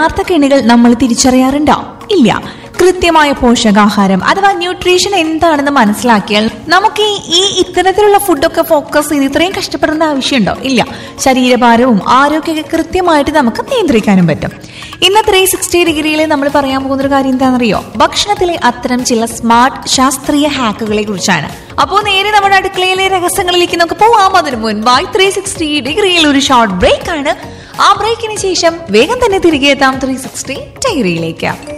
യഥാർത്ഥ കെണികൾ നമ്മൾ തിരിച്ചറിയാറുണ്ടോ ഇല്ല കൃത്യമായ പോഷകാഹാരം അഥവാ ന്യൂട്രീഷൻ എന്താണെന്ന് മനസ്സിലാക്കിയാൽ നമുക്ക് ഈ- ഈ ഇത്തരത്തിലുള്ള ഫുഡൊക്കെ ഫോക്കസ് ചെയ്ത് ഇത്രയും കഷ്ടപ്പെടേണ്ട ആവശ്യമുണ്ടോ ഇല്ല ശരീരഭാരവും ആരോഗ്യമൊക്കെ കൃത്യമായിട്ട് നമുക്ക് നിയന്ത്രിക്കാനും പറ്റും ഇന്ന് ത്രീ സിക്സ്റ്റി ഡിഗ്രിയിൽ നമ്മൾ പറയാൻ പോകുന്ന ഒരു കാര്യം എന്താണെന്നറിയോ ഭക്ഷണത്തിലെ അത്തരം ചില സ്മാർട്ട് ശാസ്ത്രീയ ഹാക്കുകളെ കുറിച്ചാണ് അപ്പോൾ നേരെ നമ്മുടെ അടുക്കളയിലെ രഹസ്യങ്ങളിലേക്ക് നമുക്ക് പോവാം അതിനു മുൻപായി ത്രീ സിക്സ്റ്റി ഡിഗ്രിയിൽ ഒരു ഷോർട്ട് ബ്രേക്ക് ആണ് ആ ബ്രേക്കിന് ശേഷം വേഗം തന്നെ തിരികെ എത്താം ത്രീ സിക്സ്റ്റി ഡിഗ്രിയിലേക്ക്